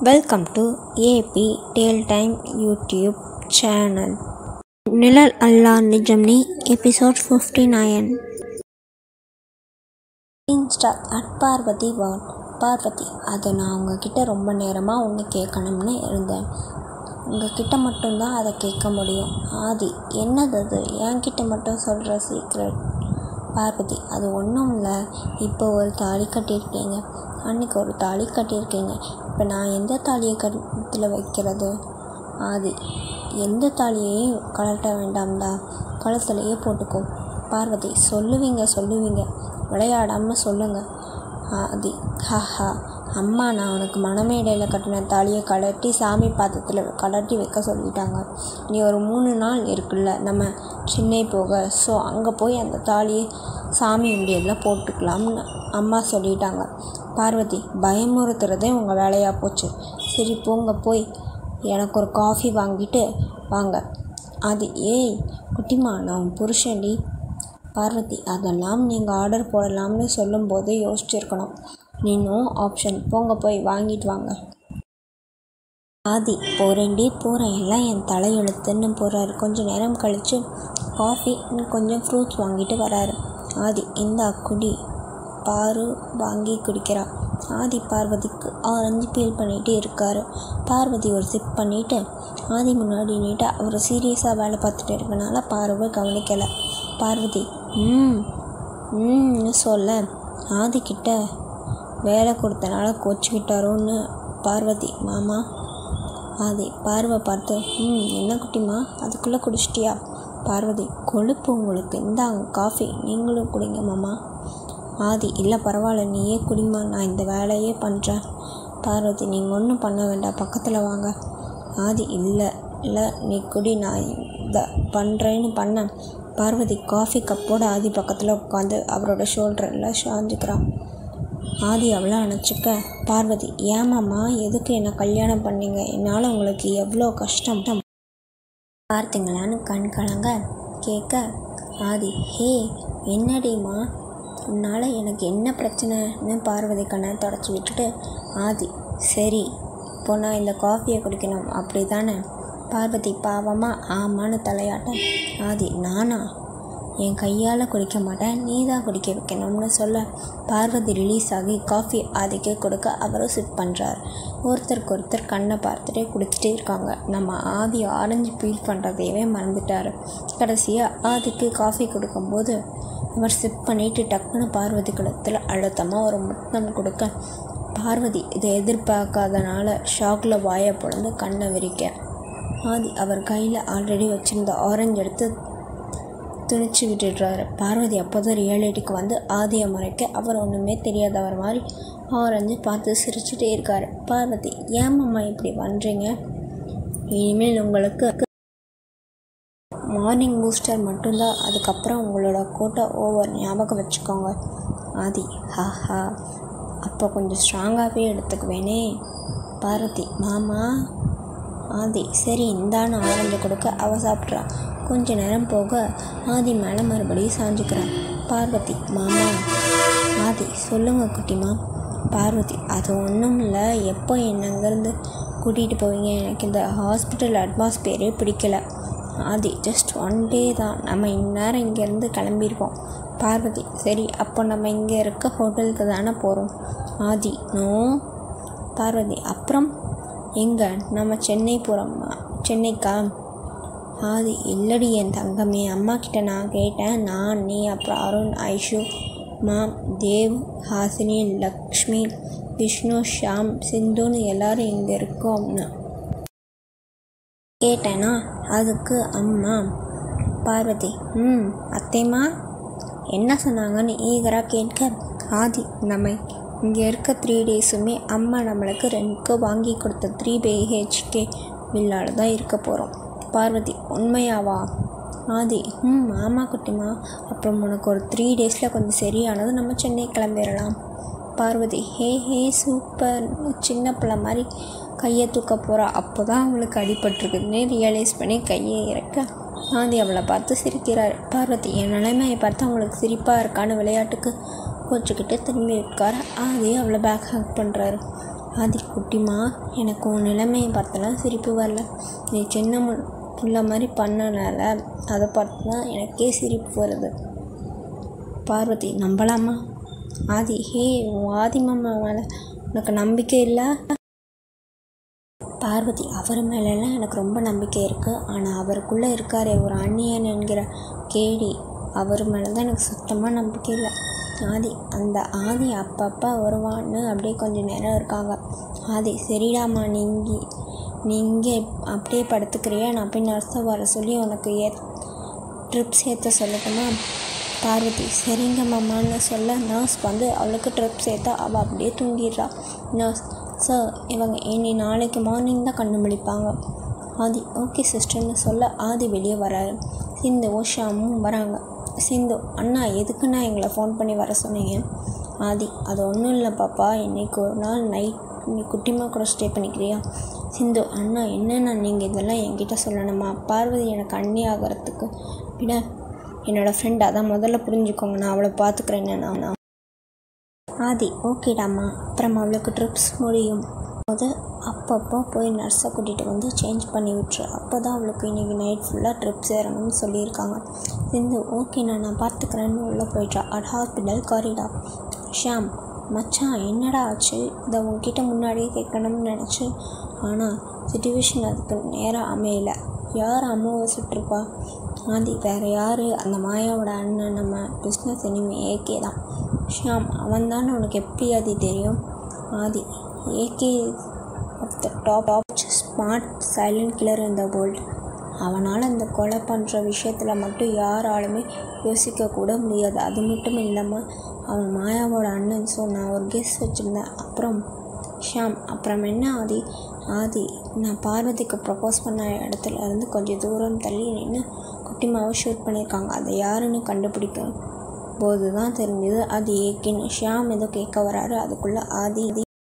welcome to AB tale time YouTube channel நிழல் அல்லா நிஜம் நீ episode fifty nine insta at Parvathi what Parvathi அது நான் உங்ககிட்ட ரொம்ப நேரமாக ஒன்று கேட்கணும்னு இருந்தேன் உங்ககிட்ட மட்டும்தான் அதை கேட்க முடியும் ஆதி என்னது அது என்கிட்ட மட்டும் சொல்கிற சீக்ரெட் பார்வதி அது ஒன்றும் இல்லை இப்போ ஒரு தாலி கட்டியிருக்கீங்க அன்றைக்கி ஒரு தாலி கட்டியிருக்கீங்க இப்போ நான் எந்த தாலியை கழுத்தில் வைக்கிறது ஆதி எந்த தாலியையும் கழட்ட வேண்டாம்டா கழுத்துலையே போட்டுக்கோ பார்வதி சொல்லுவீங்க சொல்லுவீங்க விளையாடாமல் சொல்லுங்கள் ஆதி ஹஹா அம்மா நான் உனக்கு மணமேடையில் கட்டின தாலியை கழட்டி சாமி பாத்திரத்தில் கழட்டி வைக்க சொல்லிட்டாங்க நீ ஒரு மூணு நாள் இருக்குல்ல நம்ம சென்னை போக ஸோ அங்கே போய் அந்த தாலியை சாமி உண்டியலில் போட்டுக்கலாம்னு அம்மா சொல்லிட்டாங்க பார்வதி பயமுறுத்துறதே உங்கள் வேலையாக போச்சு சரி போங்க போய் எனக்கு ஒரு காஃபி வாங்கிட்டு வாங்க அது ஏய் குட்டிமா நான் உன் புருஷன்டி பார்வதி அதெல்லாம் நீங்கள் ஆர்டர் போடலாம்னு சொல்லும்போது யோசிச்சிருக்கணும் நீ நோ ஆப்ஷன் போங்க போய் வாங்கிட்டு வாங்க ஆதி போகிறேன்டி போகிறேன் எல்லாம் என் தலையெழுத்துன்னு போகிறாரு கொஞ்சம் நேரம் கழித்து காஃபி கொஞ்சம் ஃப்ரூட்ஸ் வாங்கிட்டு வராரு ஆதி இந்த குடி பாரு வாங்கி குடிக்கிறா ஆதி பார்வதிக்கு ஆரஞ்சு பீல் பண்ணிகிட்டு இருக்காரு பார்வதி ஒரு சிப் பண்ணிவிட்டு ஆதி முன்னாடி நின்றுட்டு அவர் சீரியஸாக வேலை பார்த்துட்டு இருக்கனால பார்வை கவனிக்கலை பார்வதி ம் ம்னு சொல்ல ஆதிக்கிட்ட வேலை கொடுத்தனால கோச்சிக்கிட்டாரோன்னு பார்வதி மாமா ஆதி பார்வை பார்த்து ம் என்ன குட்டிமா அதுக்குள்ளே குடிச்சிட்டியா பார்வதி கொழுப்பு உங்களுக்கு இந்தாங்க காஃபி நீங்களும் குடிங்க மாமா ஆதி இல்லை பரவாயில்ல நீயே குடிமா நான் இந்த வேலையே பண்ணுறேன் பார்வதி நீங்கள் ஒன்றும் பண்ண வேண்டாம் பக்கத்தில் வாங்க ஆதி இல்லை இல்லை நீ குடி நான் இதை பண்ணுறேன்னு பண்ணேன் பார்வதி காஃபி கப்போடு ஆதி பக்கத்தில் உட்காந்து அவரோட ஷோல்டரில் சாஞ்சிக்கிறான் ஆதி அவளை அணைச்சிக்க பார்வதி ஏமாம்மா எதுக்கு என்னை கல்யாணம் பண்ணீங்க என்னால் உங்களுக்கு எவ்வளோ கஷ்டம் பார்த்தீங்களான்னு கண் கலங்க கேட்க ஆதி ஹே என்னடிம்மா உன்னால் எனக்கு என்ன பிரச்சனைன்னு பார்வதி கண்ணை தொடச்சி விட்டுட்டு ஆதி சரி இப்போ நான் இந்த காஃபியை குடிக்கணும் அப்படி தானே பார்வதி பாவமாக ஆமான்னு தலையாட்ட ஆதி நானா என் கையால் குடிக்க மாட்டேன் நீ தான் குடிக்க வைக்கணும்னு சொல்ல பார்வதி ரிலீஸ் ஆகி காஃபி ஆதிக்கு கொடுக்க அவரும் சிப் பண்ணுறார் ஒருத்தருக்கு ஒருத்தர் கண்ணை பார்த்துட்டே குடிச்சிட்டே இருக்காங்க நம்ம ஆதி ஆரஞ்சு பீல் பண்ணுறதையவே மறந்துட்டார் கடைசியாக ஆதிக்கு காஃபி கொடுக்கும்போது அவர் சிப் பண்ணிட்டு டக்குன்னு பார்வதி கழுத்தில் அழுத்தமாக ஒரு முத்தம் கொடுக்க பார்வதி இதை எதிர்பார்க்காதனால ஷாக்கில் வாயை பொழந்து கண்ணை விரிக்க ஆதி அவர் கையில் ஆல்ரெடி வச்சுருந்த ஆரஞ்சு எடுத்து துணிச்சு விட்டுடுறாரு பார்வதி அப்போ தான் ரியாலிட்டிக்கு வந்து ஆதியை மறைக்க அவர் ஒன்றுமே தெரியாதவர் மாதிரி ஆரஞ்சு பார்த்து சிரிச்சுட்டே இருக்கார் பார்வதி ஏமாம்மா இப்படி பண்ணுறீங்க இனிமேல் உங்களுக்கு மார்னிங் பூஸ்டர் மட்டும்தான் அதுக்கப்புறம் உங்களோட கோட்டை ஓவர் ஞாபகம் வச்சுக்கோங்க ஆதி ஹாஹா அப்போ கொஞ்சம் ஸ்ட்ராங்காகவே எடுத்துக்குவேனே பார்வதி மாமா ஆதி சரி இந்தான்னு ஆரஞ்சு கொடுக்க அவ சாப்பிட்றா கொஞ்ச நேரம் போக ஆதி மேலே மறுபடியும் சாஞ்சுக்கிறான் பார்வதி மாமா ஆதி சொல்லுங்க குட்டிமா பார்வதி அது ஒன்றும் இல்லை எப்போ என்ன அங்கேருந்து கூட்டிகிட்டு போவீங்க எனக்கு இந்த ஹாஸ்பிட்டல் அட்மாஸ்பியரே பிடிக்கல ஆதி ஜஸ்ட் ஒன் டே தான் நம்ம இந்நேரம் இங்கேருந்து கிளம்பியிருப்போம் பார்வதி சரி அப்போ நம்ம இங்கே இருக்க ஹோட்டலுக்கு தானே போகிறோம் ஆதி நோ பார்வதி அப்புறம் எங்கே நம்ம சென்னை போகிறோம்மா சென்னைக்கா ஆதி இல்லடி என் தங்கமே அம்மா கிட்ட நான் கேட்டேன் நான் நீ அப்புறம் அருண் ஐஷு மாம் தேவ் ஹாசினி லக்ஷ்மி விஷ்ணு ஷாம் சிந்துன்னு எல்லோரும் இங்கே இருக்கோம்னு கேட்டேனா அதுக்கு அம்மா பார்வதி ம் அத்தைம்மா என்ன சொன்னாங்கன்னு ஈகராக கேட்க ஆதி நம்ம இங்கே இருக்க த்ரீ டேஸுமே அம்மா நம்மளுக்கு ரெண்டுக்கு வாங்கி கொடுத்த த்ரீ பிஹெச்கே வில்லால் தான் இருக்க போகிறோம் பார்வதி உண்மையாவா ஆதி ம் ஆமாம் குட்டிமா அப்புறம் உனக்கு ஒரு த்ரீ டேஸில் கொஞ்சம் சரியானது நம்ம சென்னை கிளம்பிடலாம் பார்வதி ஹே ஹே சூப்பர் சின்ன பிள்ளை மாதிரி கையை தூக்க போகிறா அப்போ தான் அவங்களுக்கு அடிபட்டிருக்குதுன்னு ரியலைஸ் பண்ணி கையை இறக்க ஆதி அவளை பார்த்து சிரிக்கிறார் பார்வதி என் நிலைமையை பார்த்து அவங்களுக்கு சிரிப்பாக இருக்கான்னு விளையாட்டுக்கு கோச்சிக்கிட்டு திரும்பி உட்கார ஆதி அவளை பேக் ஹேக் பண்ணுறாரு ஆதி குட்டிமா எனக்கு உன் நிலைமையை பார்த்தலாம் சிரிப்பு வரல நீ சின்ன மு- புள்ள மாதிரி பண்ணனால அதை பார்த்து தான் எனக்கே சிரிப்பு வருது பார்வதி நம்பலாமா ஆதி ஹே உன் ஆதி மாமா மேலே உனக்கு நம்பிக்கை இல்லை பார்வதி அவர் மேலெல்லாம் எனக்கு ரொம்ப நம்பிக்கை இருக்குது ஆனால் அவருக்குள்ளே இருக்காரே ஒரு அந்நியன் என்கிற கேடி அவர் மேலே தான் எனக்கு சுத்தமாக நம்பிக்கை இல்லை ஆதி அந்த ஆதி அப்பப்போ வருவான்னு அப்படியே கொஞ்சம் நேரம் இருக்காங்க ஆதி சரிடாம்மா நீங்கள் நீங்கள் அப்படியே படுத்துக்கிறியா நான் போய் நர்ஸை வர சொல்லி உனக்கு ஏ ட்ரிப்ஸ் ஏற்ற சொல்லட்டுமா பார்வதி சரிங்க மாமான்னு சொல்ல நர்ஸ் வந்து அவளுக்கு ட்ரிப்ஸ் ஏற்ற அவள் அப்படியே தூங்கிடுறா நர்ஸ் சார் இவங்க இனி நாளைக்கு மார்னிங் தான் கண்ணு முழிப்பாங்க ஆதி ஓகே சிஸ்டர்னு சொல்ல ஆதி வெளியே வராரு சிந்துவும் ஷாமும் வராங்க சிந்து அண்ணா எதுக்குண்ணா எங்களை ஃபோன் பண்ணி வர சொன்னீங்க ஆதி அது ஒன்றும் இல்லை பாப்பா இன்னைக்கு ஒரு நாள் நைட் நீ குட்டிமா கூட ஸ்டே பண்ணிக்கிறியா சிந்து அண்ணா என்னண்ணா நீங்கள் இதெல்லாம் என்கிட்ட சொல்லணுமா பார்வதி எனக்கு அண்ணி ஆகிறதுக்கு விட என்னோடய ஃப்ரெண்ட் அதான் முதல்ல புரிஞ்சுக்கோங்க நான் அவளை பார்த்துக்கிறேன்னு நான் ஆதி ஓகேடாம்மா அப்புறம் அவளுக்கு ட்ரிப்ஸ் முடியும் போது அப்பப்போ போய் நர்ஸை கூட்டிகிட்டு வந்து சேஞ்ச் பண்ணி விட்டுரு அப்போ தான் அவளுக்கு இன்றைக்கி நைட் ஃபுல்லாக ட்ரிப்ஸ் ஏறணும்னு சொல்லியிருக்காங்க சிந்து ஓகேண்ணா நான் பார்த்துக்கிறேன்னு உள்ளே போயிட்டா அட் ஹாஸ்பிட்டல் காரிடார் ஷாம் மச்சான் என்னடா ஆச்சு இதை உன்கிட்ட முன்னாடியே கேட்கணும்னு நினச்சி ஆனால் சுச்சுவேஷன் அதுக்கு நேராக அமையல யார் அம்மாவை சுட்டிருப்பா ஆதி வேறு யார் அந்த மாயாவோட அண்ணன் நம்ம பிஸ்னஸ் இனிமே ஏகே தான் ஷாம் அவன் தானே உனக்கு எப்படி ஆதி தெரியும் Aadhi AK of the top of smart silent killer in the world அவனால் அந்த கொலை பண்ணுற விஷயத்தில் மட்டும் யாராலுமே யோசிக்க கூட முடியாது அது மட்டும் இல்லாமல் அவன் மாயாவோட அண்ணன் ஸோ நான் ஒரு கெஸ் வச்சுருந்தேன் அப்புறம் ஷாம் அப்புறம் என்ன ஆதி ஆதி நான் பார்வதிக்கு ப்ரப்போஸ் பண்ண இடத்துல இருந்து கொஞ்சம் தூரம் தள்ளி நின்று குட்டிமாவை ஷூட் பண்ணியிருக்காங்க அதை யாருன்னு கண்டுபிடிக்க போது தான் தெரிஞ்சது அது ஏக்கின்னு ஷியாம் ஏதோ கேட்க வராரு அதுக்குள்ளே ஆதி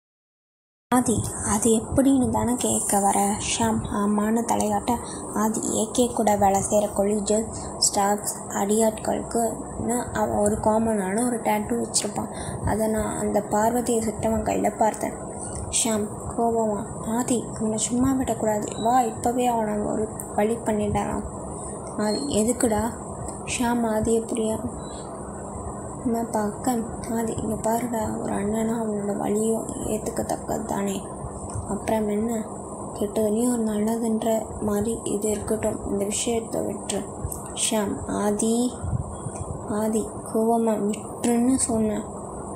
ஆதி அது எப்படின்னு தானே கேட்க வர ஷாம் ஆமான்னு தலையாட்ட ஆதி ஏகே கூட வேலை செய்கிற கொலிஜஸ் ஸ்டாஃப்ஸ் அடியாட்களுக்குன்னு அவன் ஒரு காமனான ஒரு டேட்டூ வச்சுருப்பான் அதை நான் அந்த பார்வதியை சுட்டவன் கையில் பார்த்தேன் ஷாம் கோபமா ஆதி இவனை சும்மா விடக்கூடாது வா இப்போவே அவனை ஒரு வழி பண்ணிடலாம் ஆதி எதுக்குடா ஷாம் ஆதியை புரியா நம்ம பார்க்க ஆதி இங்கே பாருடா ஒரு அண்ணனா அவனோட வழியும் ஏற்றுக்கத்தக்கது தானே அப்புறம் என்ன கெட்டதுலேயும் ஒரு நல்லதுன்ற மாதிரி இது இருக்கட்டும் இந்த விஷயத்தை விட்டுரு ஷாம் ஆதி ஆதி கோவமாக விட்டுருன்னு சொன்னேன்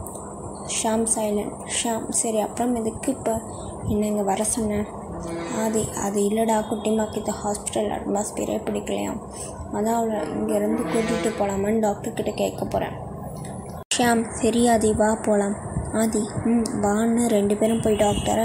ஷாம் சைலண்ட் ஷாம் சரி அப்புறம் எதுக்கு இப்போ என்ன இங்கே வர சொன்னேன் ஆதி அது இல்லைடா குட்டிமாக்கு இந்த ஹாஸ்பிட்டல் அட்மாஸ்பியரே பிடிக்கலையாம் அதான் அவளை இங்கேருந்து கூட்டிகிட்டு போகலாமான்னு டாக்டர்கிட்ட கேட்க போகிறேன் ஷியாம் சரி ஆதி வா போகலாம் ஆதி ம் வான்னு ரெண்டு பேரும் போய் டாக்டரை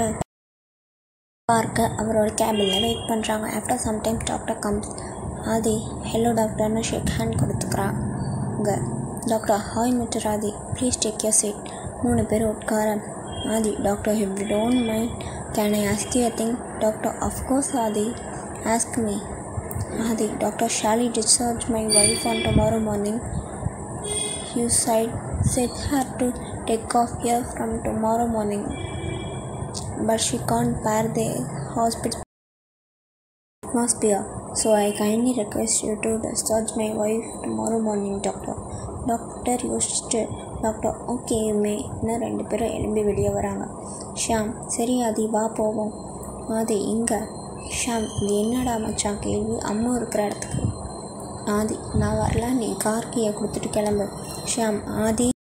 பார்க்க அவரோட கேபினில் வெயிட் பண்ணுறாங்க after sometimes doctor comes Aadhi hello டாக்டர்னு ஷேக் ஹேண்ட் கொடுத்துக்கிறாங்க doctor hi mister Aadhi please take your seat மூணு பேர் உட்கார Aadhi doctor if you don't mind can I ask you thing doctor of course Aadhi ask me Aadhi doctor shall I discharge my wife on tomorrow morning you said said her to take off here from tomorrow morning but she can't bear the hospital atmosphere so i kindly request you to discharge my wife tomorrow morning doctor doctor யோசிச்சுட்டு doctor okay மேன்னு ரெண்டு பேரும் எழும்பி வெளியே வராங்க ஷாம் சரி ஆதி வா போவோம் ஆதி இங்கே ஷாம் இது என்னடா மச்சான் கேள்வி அம்மா இருக்கிற இடத்துக்கு ஆதி நான் வரல நீ கார் கீயை கொடுத்துட்டு கிளம்பு ஷியாம் ஆதி